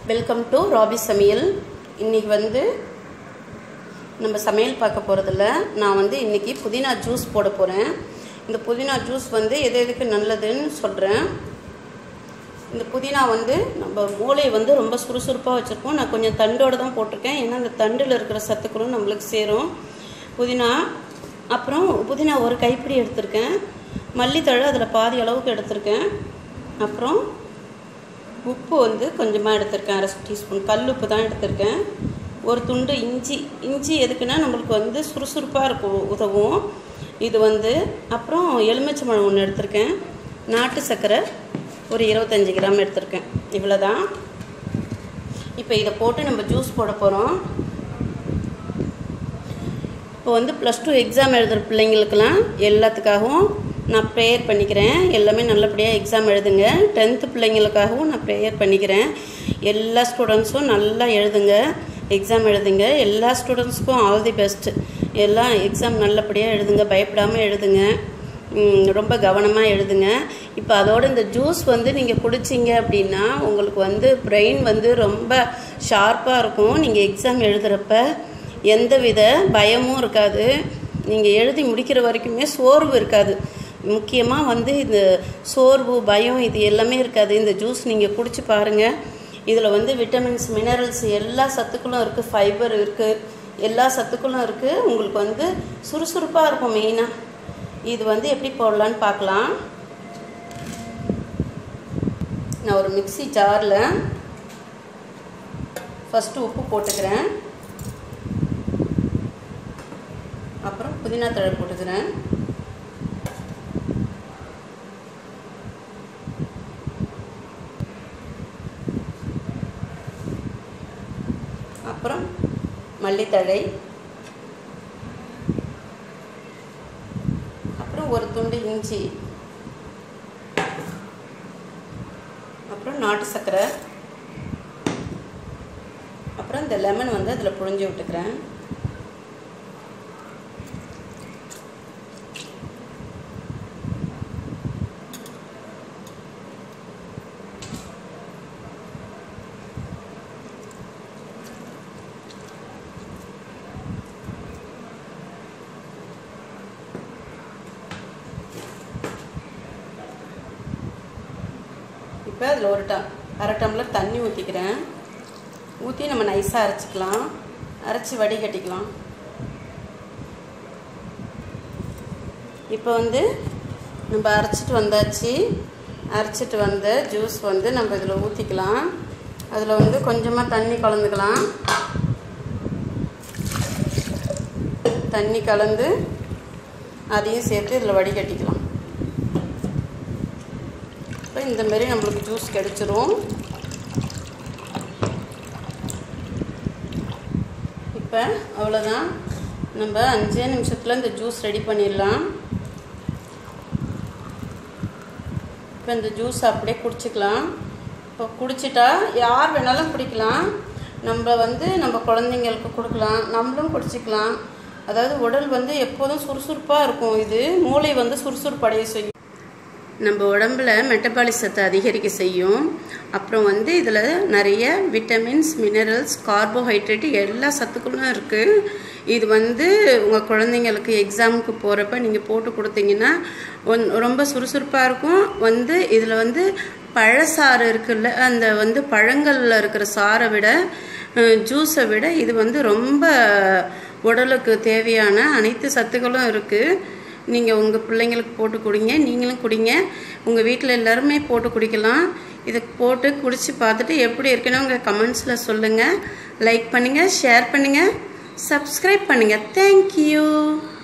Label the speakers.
Speaker 1: welcome to rabi சமையல் இன்னைக்கு வந்து நம்ம சமையல் பார்க்க போகிறதில்ல நான் வந்து இன்னைக்கு புதினா ஜூஸ் போட போகிறேன் இந்த புதினா ஜூஸ் வந்து எது எதுக்கு நல்லதுன்னு சொல்கிறேன் இந்த புதினா வந்து நம்ம மூளை வந்து ரொம்ப சுறுசுறுப்பாக வச்சுருப்போம் நான் கொஞ்சம் தண்டோடு தான் போட்டிருக்கேன் ஏன்னா அந்த தண்டில் இருக்கிற சத்துக்களும் நம்மளுக்கு சேரும் புதினா அப்புறம் புதினா ஒரு கைப்பிடி எடுத்திருக்கேன் மல்லித்தழை அதில் பாதி அளவுக்கு எடுத்திருக்கேன் அப்புறம் உப்பு வந்து கொஞ்சமாக எடுத்திருக்கேன் அரை டீஸ்பூன் கல் உப்பு தான் எடுத்திருக்கேன் ஒரு துண்டு இஞ்சி இஞ்சி எதுக்குன்னா நம்மளுக்கு வந்து சுறுசுறுப்பாக இருக்கும் உதவும் இது வந்து அப்புறம் எலுமிச்சம்பழம் ஒன்று எடுத்திருக்கேன் நாட்டு சர்க்கரை ஒரு இருபத்தஞ்சி கிராம் எடுத்திருக்கேன் இவ்வளோ தான் இப்போ இதை போட்டு நம்ம ஜூஸ் போட போகிறோம் இப்போ வந்து ப்ளஸ் டூ எக்ஸாம் எழுதுகிற பிள்ளைங்களுக்கெல்லாம் எல்லாத்துக்காகவும் நான் ப்ரேயர் பண்ணிக்கிறேன் எல்லாமே நல்லபடியாக எக்ஸாம் எழுதுங்க டென்த்து பிள்ளைங்களுக்காகவும் நான் ப்ரேயர் பண்ணிக்கிறேன் எல்லா ஸ்டூடெண்ட்ஸும் நல்லா எழுதுங்க எக்ஸாம் எழுதுங்க எல்லா ஸ்டூடெண்ட்ஸ்க்கும் ஆல் தி பெஸ்ட் எல்லாம் எக்ஸாம் நல்லபடியாக எழுதுங்க பயப்படாமல் எழுதுங்க ரொம்ப கவனமாக எழுதுங்க இப்போ அதோட இந்த ஜூஸ் வந்து நீங்கள் குடிச்சிங்க அப்படின்னா உங்களுக்கு வந்து பிரெயின் வந்து ரொம்ப ஷார்ப்பாக இருக்கும் நீங்கள் எக்ஸாம் எழுதுகிறப்ப எந்தவித பயமும் இருக்காது நீங்கள் எழுதி முடிக்கிற வரைக்குமே சோர்வு இருக்காது முக்கியமாக வந்து இந்த சோர்வு பயம் இது எல்லாமே இருக்காது இந்த ஜூஸ் நீங்கள் குடிச்சு பாருங்கள் இதில் வந்து விட்டமின்ஸ் மினரல்ஸ் எல்லா சத்துக்களும் இருக்குது ஃபைபர் இருக்குது எல்லா சத்துக்களும் இருக்குது உங்களுக்கு வந்து சுறுசுறுப்பாக இருக்கும் மெயினாக இது வந்து எப்படி போடலான்னு பார்க்கலாம் நான் ஒரு மிக்சி ஜாரில் ஃபஸ்ட்டு உப்பு போட்டுக்கிறேன் அப்புறம் புதினா தழை போட்டுக்கிறேன் அப்புறம் மல்லித்தழை அப்புறம் ஒரு துண்டு இஞ்சி அப்புறம் நாட்டு சர்க்கரை அப்புறம் இந்த லெமன் வந்து அதில் புழிஞ்சு விட்டுக்கிறேன் இப்போ அதில் ஒரு டம் அரை டம்ளர் தண்ணி ஊற்றிக்கிறேன் ஊற்றி நம்ம நைஸாக அரைச்சிக்கலாம் அரைச்சி வடிகட்டிக்கலாம் இப்போ வந்து நம்ம அரைச்சிட்டு வந்தாச்சு அரைச்சிட்டு வந்த ஜூஸ் வந்து நம்ம இதில் ஊற்றிக்கலாம் அதில் வந்து கொஞ்சமாக தண்ணி கலந்துக்கலாம் தண்ணி கலந்து அதையும் சேர்த்து இதில் வடிகட்டிக்கலாம் இப்போ இந்த மாதிரி நம்மளுக்கு ஜூஸ் கிடச்சிரும் இப்போ அவ்வளோதான் நம்ம அஞ்சே நிமிஷத்தில் இந்த ஜூஸ் ரெடி பண்ணிடலாம் இப்போ இந்த ஜூஸ் அப்படியே குடிச்சிக்கலாம் இப்போ குடிச்சிட்டா யார் வேணாலும் குடிக்கலாம் நம்ம வந்து நம்ம குழந்தைங்களுக்கு கொடுக்கலாம் நம்மளும் குடிச்சிக்கலாம் அதாவது உடல் வந்து எப்போதும் சுறுசுறுப்பாக இருக்கும் இது மூளை வந்து சுறுசுறுப்படைய செய்யும் நம்ம உடம்புல மெட்டபாலிசத்தை அதிகரிக்க செய்யும் அப்புறம் வந்து இதில் நிறைய விட்டமின்ஸ் மினரல்ஸ் கார்போஹைட்ரேட் எல்லா சத்துக்களும் இருக்குது இது வந்து உங்கள் குழந்தைங்களுக்கு எக்ஸாமுக்கு போகிறப்ப நீங்கள் போட்டு கொடுத்தீங்கன்னா ஒன் ரொம்ப சுறுசுறுப்பாக இருக்கும் வந்து இதில் வந்து பழசாறு இருக்குல்ல அந்த வந்து பழங்களில் இருக்கிற சாரை விட ஜூஸை விட இது வந்து ரொம்ப உடலுக்கு தேவையான அனைத்து சத்துக்களும் இருக்குது நீங்கள் உங்கள் பிள்ளைங்களுக்கு போட்டு குடிங்க நீங்களும் குடிங்க உங்கள் வீட்டில் எல்லாருமே போட்டு குடிக்கலாம் இதை போட்டு குடித்து பார்த்துட்டு எப்படி இருக்குன்னு உங்கள் கமெண்ட்ஸில் சொல்லுங்கள் லைக் பண்ணுங்கள் ஷேர் பண்ணுங்கள் சப்ஸ்கிரைப் பண்ணுங்கள் தேங்க்யூ